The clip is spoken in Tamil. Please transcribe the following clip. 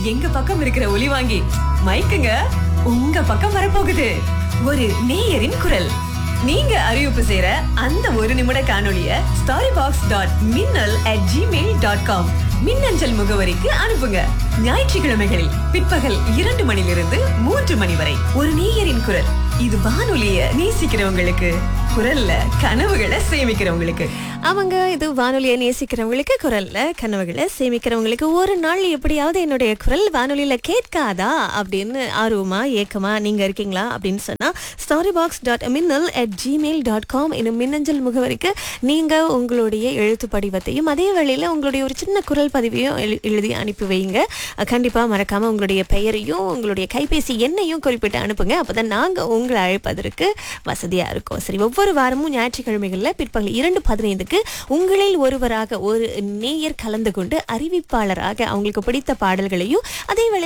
எங்க பக்கம் இருக்கிற ஒலி வாங்கி மைக்குங்க உங்க பக்கம் வரப்போகுது ஒரு நேயரின் குரல் நீங்க அறிவிப்பு செய்யற அந்த ஒரு நிமிட காணொளிய starry box dot Minnal at Gmail dot com மின்னஞ்சல் முகவரிக்கு அனுப்புங்க ஞாயிற்றுக்கிழமைகளில் பிற்பகல் இரண்டு மணிலிருந்து மூன்று மணி வரை ஒரு நேயரின் குரல் இது வானொலிய நேசிக்கிறவங்களுக்கு குரல்ல கனவுகளை சேமிக்கிறவங்களுக்கு அவங்க இது வானொலியை நேசிக்கிறவங்களுக்கு குரல்ல கனவுகளை சேமிக்கிறவங்களுக்கு ஒரு நாள் எப்படியாவது என்னுடைய குரல் வானொலியில கேட்காதா அப்படின்னு ஆர்வமா ஏக்கமா நீங்க இருக்கீங்களா அப்படின்னு சொன்னா starry box dot Minnal at Gmail dot com என்னும் மின்னஞ்சல் முகவரிக்கு நீங்க உங்களுடைய எழுத்து படிவத்தையும் அதே வேளையில உங்களுடைய ஒரு சின்ன குரல் பதிவையும் எழு- எழுதி அனுப்பி வைங்க அஹ் கண்டிப்பா மறக்காம உங்களுடைய பெயரையும் உங்களுடைய கைபேசி எண்ணையும் குறிப்பிட்டு அனுப்புங்க அப்பதான் நாங்க உங்களை அழைப்பதற்கு வசதியா இருக்கும் சரி ஒவ்வொரு வாரமும் ஞாயிற்றுக்கிழமைகள்ல பிற்பகல் இரண்டு பதினைந்துக்கு உங்களில் ஒருவராக ஒரு நேயர் கலந்து கொண்டு அறிவிப்பாளராக அவங்களுக்கு பிடித்த பாடல்களையும் அதே வேளை